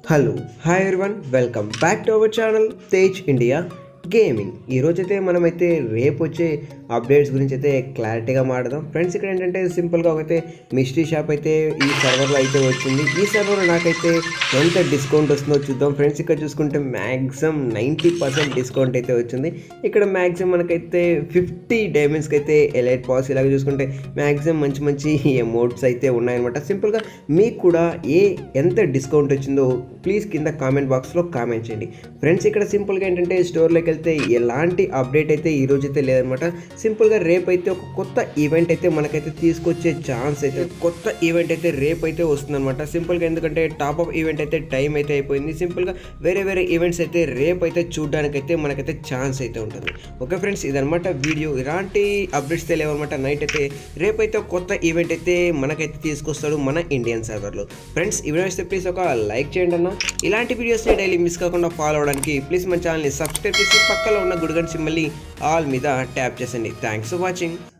hello hi everyone welcome back to our channel Tej India gaming ఈరోజైతే మనమైతే రేపు వచ్చే అప్డేట్స్ గురించి అయితే క్లారిటీగా మాడదాం ఫ్రెండ్స్ ఇక్కడ ఏంటంటే సింపుల్గా ఒకైతే మిస్టరీ షాప్ అయితే ఈ సర్వర్లో అయితే వచ్చింది ఈ సర్వర్లో నాకైతే ఎంత డిస్కౌంట్ వస్తుందో చూద్దాం ఫ్రెండ్స్ ఇక్కడ చూసుకుంటే మ్యాక్సిమం నైంటీ పర్సెంట్ డిస్కౌంట్ అయితే వచ్చింది ఇక్కడ మ్యాక్సిమం మనకైతే ఫిఫ్టీ డైమండ్స్కి అయితే ఎలైట్ పాస్ ఇలాగ చూసుకుంటే మ్యాక్సిమం మంచి మంచి ఎమౌంట్స్ అయితే ఉన్నాయన్నమాట సింపుల్గా మీకు కూడా ఏ ఎంత డిస్కౌంట్ వచ్చిందో ప్లీజ్ కింద కామెంట్ బాక్స్లో కామెంట్ చేయండి ఫ్రెండ్స్ ఇక్కడ సింపుల్గా ఏంటంటే స్టోర్లోకి వెళ్తే ఎలాంటి అప్డేట్ అయితే ఈ రోజు అయితే లేదనమాట సింపుల్గా రేపు అయితే ఒక కొత్త ఈవెంట్ అయితే మనకైతే తీసుకొచ్చే ఛాన్స్ అయితే కొత్త ఈవెంట్ అయితే రేపు అయితే వస్తుందన్నమాట సింపుల్గా ఎందుకంటే టాప్ అప్ ఈవెంట్ అయితే టైం అయితే అయిపోయింది సింపుల్గా వేరే వేరే ఈవెంట్స్ అయితే రేపు అయితే చూడడానికైతే మనకైతే ఛాన్స్ అయితే ఉంటుంది ఓకే ఫ్రెండ్స్ ఇదనమాట వీడియో ఇలాంటి అప్డేట్స్ అయితే లేవన్నమాట నైట్ అయితే రేపు అయితే ఒక కొత్త ఈవెంట్ అయితే మనకైతే తీసుకొస్తాడు మన ఇండియన్ సర్వర్లో ఫ్రెండ్స్ ఈ వీడియో ఇస్తే ప్లీజ్ ఒక లైక్ చేయండి అన్న ఇలాంటి వీడియోస్ని డైలీ మిస్ కాకుండా ఫాలో అవడానికి ప్లీజ్ మన ఛానల్ని సబ్స్క్రైబ్ చేసి పక్కలో ఉన్న గుడిగంట సింబల్ని ఆల్ మీద ట్యాప్ చేసండి థ్యాంక్స్ ఫర్ వాచింగ్